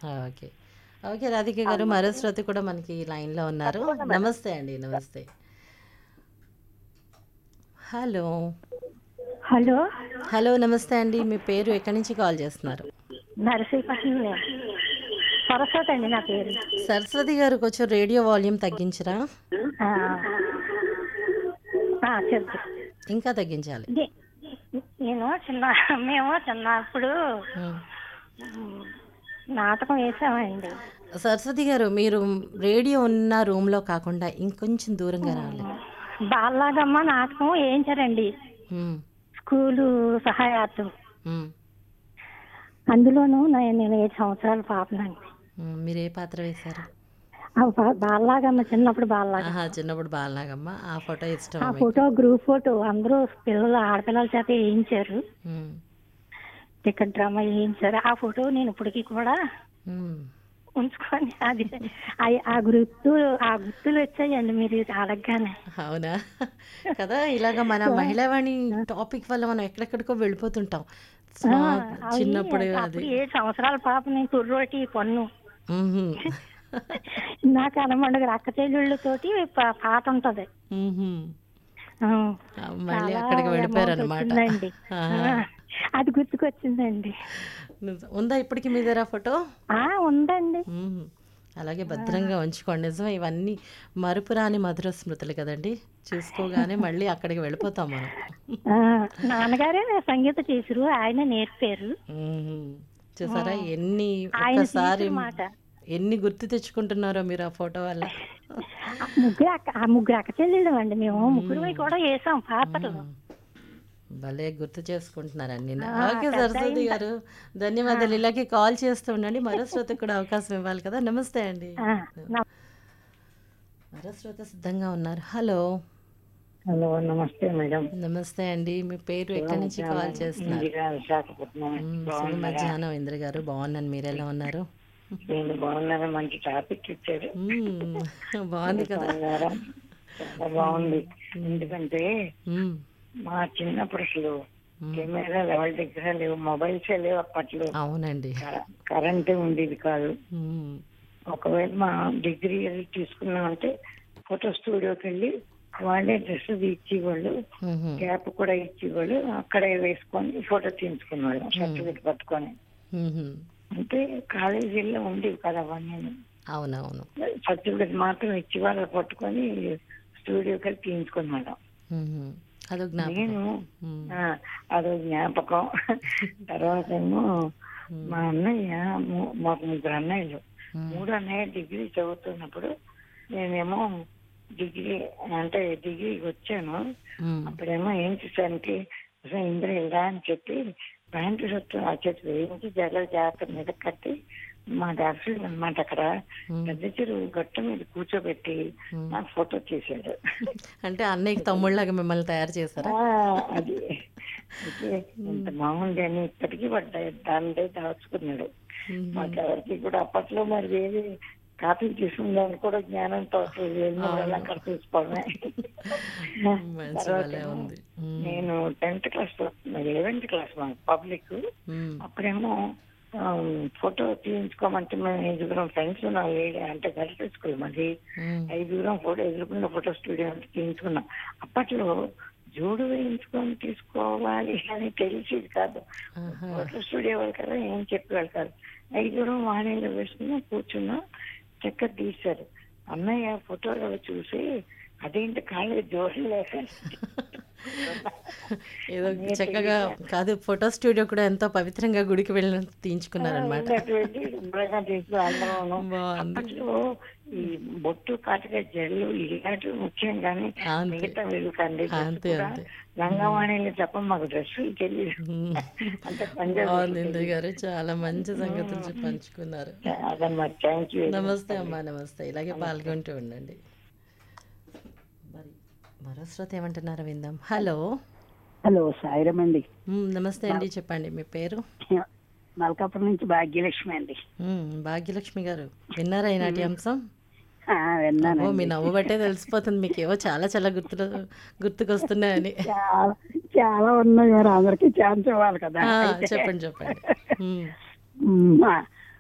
Okay. Okay. Radhika గారు మరో శ్రోత కూడా మనకి లైన్‌లో ఉన్నారు. తప్పకుండా మేడం. నమస్తే అండి. నమస్తే. హలో. Hello hello. నమస్తే అండి. మీ పేరు ఎక్కడి నుంచి కాల్ చేస్తున్నారు? నరసీపట్నం సరస్వతి అండి నా పేరు సరస్వతి గారు కొంచెం రేడియో వాల్యూమ్ తగ్గించరా? ఆ, ఆ, చెప్పు ఇంకా తగ్గించాలి. నే- నేను చిన్న మేము చిన్నప్పుడు హ్మ్. మ్, నాటకం వేసామండి సరస్వతి గారు మీరు రేడియో ఉన్న రూమ్‌లో కాకుండా ఇంకొంచెం దూరంగా రావాలి. బాలలాగమ్మ నాటకం వేయించారండి హ్మ్. స్కూలు సహాయార్థం హ్మ్. అందులోనూ నేను నేను ఏడు సంవత్సరాల పాపనండి హ్మ్. మీరు ఏ పాత్ర వేశారు? ఆ బా- బాలలాగమ్మ చిన్నప్పుడు బాలలాగా ఆహా! చిన్నప్పుడు బాలనాగమ్మ. ఆ ఫోటో ఆ ఇష్టమా మీకు? ఫోటో గ్రూప్ ఫోటో అందరూ పిల్లలు ఆడపిల్లల చేత వేయించారు హ్మ్. టికెట్ డ్రామా వేయించారు ఆ ఫోటో నేను ఇప్పటికీ కూడా హ్మ్. ఉంచుకొని అది ఆ- ఆ గుర్తు ఆ గుర్తులు వచ్చాయండి మీరు ఇది అడగగానే అవునా? కదా! ఇలాగ మన మహిళావాణి టాపిక్ వల్ల మనం ఎక్కడెక్కడికో వెళ్ళిపోతుంటాం. సో, ఆ, అవి చిన్నప్పుడు అది. అప్పుడు ఏడు సంవత్సరాల పాప నేను కుర్రోటి పన్ను హుహు. నాకు అనమండగ అక్క చెల్లెళ్ళతోటి పా- పాట ఉంటది హుహు. ఆ, ఆ, మళ్ళీ చాలా అక్కడికి amount వెళ్ళిపోయారనమాట. వచ్చిందండి. ఆహా. ఆ, అది గుర్తుకొచ్చిందండి నిజం. ఉందా ఇప్పటికి మీ దగ్గర ఫోటో? ఆ ఉందండి హుహు. అలాగే భద్రంగా ఉంచుకోండి. నిజమే ఇవన్నీ మరుపురాని మధుర స్మృతులు కదండీ! చూసుకోగానే మళ్ళీ అక్కడికి వెళ్ళిపోతాం మనం. ఆ, నాన్నగారే సంగీత టీచరు ఆయన నేర్పారు హుహు. చూసారా ఎన్ని ఆయన ఒక్కసారి టీచర్ మాట ఎన్ని గుర్తు తెచ్చుకుంటున్నారో మీరు ఆ ఫోటో వల్ల. ఆ ముగ్గురు అక్క ఆ ముగ్గురు అక్క చెల్లెళ్ళు అండి మేము ముగ్గురు కూడా వేసాం పాత్రలు హ్మ్. భలే గుర్తు చేసుకుంటున్నారు అన్ని. ఆ, ఓకే పెద్ద సరస్వతి అయిందా? గారు. ధన్యవాదాలు. ఇలాగే కాల్ చేస్తూ ఉండండి. మరో శ్రోతకు కూడా అవకాశం ఇవ్వాలి కదా! నమస్తే అండి. ఆ, నా- మరో శ్రోత సిద్ధంగా ఉన్నారు. హలో. హలో నమస్తే మేడం నమస్తే అండి. మీ పేరు ఎక్కడి నుంచి కాల్ చేస్తున్నారు? ఇందిరా విశాఖపట్నం హ్మ్. శుభ బాగున్నారా మధ్యాహ్నం ఇంద్ర గారు. బాగున్నాను. మీరెలా ఉన్నారు? నేను బాగున్నాను మంచి టాపిక్ ఇచ్చారు హ్మ్. బాగుంది కదా! బాగున్నారా? చాలా బాగుంది ఎందుకంటే హ్మ్. మా చిన్నప్పుడు అసలు హ్మ్. కెమెరా ఎవరి దగ్గర లేవు మొబైల్స్ లేవు అప్పట్లో అవునండి. క- కరెంటే ఉండేది కాదు హ్మ్. ఒకవేళ మా డిగ్రీ అది తీసుకున్నామంటే ఫోటో స్టూడియోకి వెళ్ళి వాళ్ళే డ్రెస్ ఇచ్చేవాళ్ళు హుహు. క్యాప్ కూడా ఇచ్చేవాళ్ళు అక్కడే వేసుకొని ఫోటో తీయించుకునేవాళ్ళం సర్టిఫికెట్ పట్టుకొని హుహు. అంటే కాలేజీల్లో ఉండేవి కదా అవన్నీ అవునవును. సర్టిఫికెట్ మాత్రం ఇచ్చి వాళ్ళు పట్టుకొని స్టూడియోకి వెళ్ళి తీయించుకున్నాడు హుహు. అదో జ్ఞాపకం. నేను హ్మ్. ఆ, అదో జ్ఞాపకం తర్వాత ఏమో హ్మ్. మా అన్నయ్య ము- మాకు ముగ్గురు అన్నయ్యలు హ్మ్. మూడు అన్నయ్య డిగ్రీ చదువుతున్నప్పుడు నేనేమో డిగ్రీ అంటే డిగ్రీకి వచ్చాను హ్మ్. అప్పుడేమో ఏం చేశానంటే అసలు ఇంద్ర ఇలా అని చెప్పి ప్యాంటు షర్ట్ ఆ చేతి వేయించి జగ జాగ్రత్త మీద కట్టి మా డాక్టర్ అన్నమాట అక్కడ హ్మ్. పెద్ద చెరువు గట్ట మీద కూర్చోబెట్టి హ్మ్. నాకు ఫోటో తీశాడు అంటే అన్నయ్యకి తమ్ముళ్ళలాగా మిమ్మల్ని తయారు చేశారా? ఆ, అది అయితే ఇంత బాగుంది అని ఇప్పటికీ పడ్డాయి దాన్ని దాచుకున్నాడు హుహు. మాకెవరికి కూడా అప్పట్లో మరి వేరే కాపీ తీసుకుందామని కూడా జ్ఞానం తోటలేదు అవును. అక్కడ తీసుకోవడమే మంచి తర్వాత భలే ఏమో ఉంది. హ్మ్. నేను టెన్త్ క్లాస్ లెవెన్త్ క్లాస్ మా పబ్లిక్ హ్మ్. అప్పుడేమో ఆ, ఫోటో తీయించుకోమంటే మేము ఐదుగురం ఫ్రెండ్స్ అంటే గర్ల్స్ స్కూల్ మాది హ్మ్. ఐదుగురం ఫోటో ఎదుర్కొన్న ఫోటో స్టూడియో అంటే తీయించుకున్నాం అప్పట్లో జోడు వేయించుకొని తీసుకోవాలి అని తెలిసేది కాదు ఆహా. ఫోటో స్టూడియో వాళ్ళు కదా ఏం చెప్పేవాళ్ళు కాదు ఐదుగురం వాణిలో వేసుకున్నాం కూర్చున్నాం చక్కగా తీశారు అన్నయ్య ఫోటోలో చూసి అదేంటి కాళ్ళు జోడు లేక ఏదో చక్కగా కాదు ఫోటో స్టూడియో కూడా ఎంతో పవిత్రంగా గుడికి వెళ్ళినట్టు తీయించుకున్నారనమాట. ఉన్నటువంటి శుభ్రంగా తీసి అందరూ బాగుంది. అప్పట్లో ఈ బొట్టు కాటుక జల్లు ఇలాంటివి ముఖ్యం కానీ అంతే. మిగతా వెలుకండి అంతే అంతే. లంగవాణిని తప్ప మాకు డ్రెస్సులు తెలియదు హ్మ్. అంటే పంజాబీ బాగుంది ఇంద్ర గారు. చాలా మంచి సంగతులు చెప్పి పంచుకున్నారు. అదమ్మా థ్యాంక్ యూ నమస్తే అమ్మా నమస్తే ఇలాగే పాల్గొంటూ ఉండండి మరి మరో శ్రోత ఏమంటున్నారో విందాం హలో హలో సాయిరం అండి మ్మ్, నమస్తే అండి చెప్పండి మీ పేరు మల్కాపురం నుంచి భాగ్యలక్ష్మి అండి మ్మ్, భాగ్యలక్ష్మి గారు విన్నారా ఈనాటి అంశం ఆ, విన్నాను ఓ మీ నవ్వు బట్టే తెలిసిపోతుంది మీకు ఏవో చాలా చాలా గుర్తులు గుర్తుకొస్తున్నాయని చాలా చాలా ఉన్నాయి మరి అందరికి ఛాన్స్ ఇవ్వాలి కదా ఆ, అయితే, చెప్పండి చెప్పండి మ్మ్, మ్, మా-